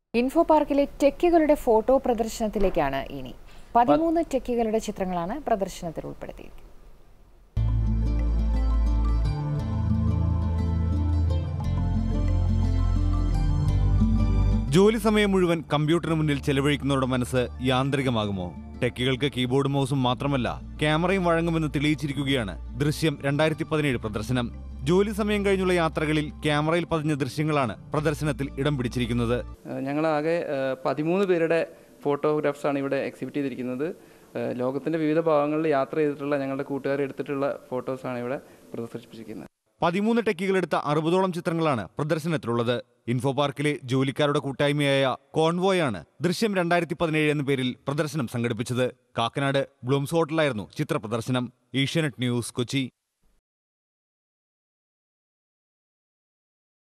info പാർക്കിലെ ടെക്കുകളുടെ photo പ്രദർശനത്തിലേക്കാണ് ഇനി പതിമൂന്ന് ടെക്കുകളുടെ ചിത്രങ്ങളാണ് പ്രദർശനത്തിൽ ഉൾപ്പെടുത്തിയിരിക്കുന്നത് ജോലി സമയം മുഴുവൻ കമ്പ്യൂട്ടറിന് മുന്നിൽ ചെലവഴിക്കുന്നവരുടെ മനസ്സ് യാന്ത്രികമാകുമോ ടെക്കികൾക്ക് കീബോർഡും മൗസും മാത്രമല്ല ക്യാമറയും വഴങ്ങുമെന്ന് തെളിയിച്ചിരിക്കുകയാണ് ദൃശ്യം രണ്ടായിരത്തി പതിനേഴ് പ്രദർശനം ജോലി സമയം കഴിഞ്ഞുള്ള യാത്രകളിൽ ക്യാമറയിൽ പതിഞ്ഞ ദൃശ്യങ്ങളാണ് പ്രദർശനത്തിൽ ഇടം പിടിച്ചിരിക്കുന്നത് ഞങ്ങളാകെ ഏഹ്, പതിമൂന്ന് പേരുടെ ഫോട്ടോഗ്രാഫ്സ് ആണ് ഇവിടെ എക്സിബിറ്റ് ചെയ്തിരിക്കുന്നത് ഏഹ്, ലോകത്തിന്റെ വിവിധ ഭാഗങ്ങളിൽ യാത്ര ചെയ്തിട്ടുള്ള ഞങ്ങളുടെ കൂട്ടുകാർ എടുത്തിട്ടുള്ള ഫോട്ടോസാണ് ഇവിടെ പ്രദർശിപ്പിച്ചിരിക്കുന്നത് പതിമൂന്ന് ടെക്കികളെടുത്ത അറുപതോളം ചിത്രങ്ങളാണ് പ്രദർശനത്തിലുള്ളത് ഇൻഫോ പാർക്കിലെ ജോലിക്കാരുടെ കൂട്ടായ്മയായ കോൺവോയാണ് ദൃശ്യം രണ്ടായിരത്തി പതിനേഴ് എന്ന പേരിൽ പ്രദർശനം സംഘടിപ്പിച്ചത് കാക്കനാട് ബ്ലൂംസ് ഹോട്ടലായിരുന്നു ചിത്ര പ്രദർശനം ഏഷ്യാനെറ്റ് ന്യൂസ് കൊച്ചി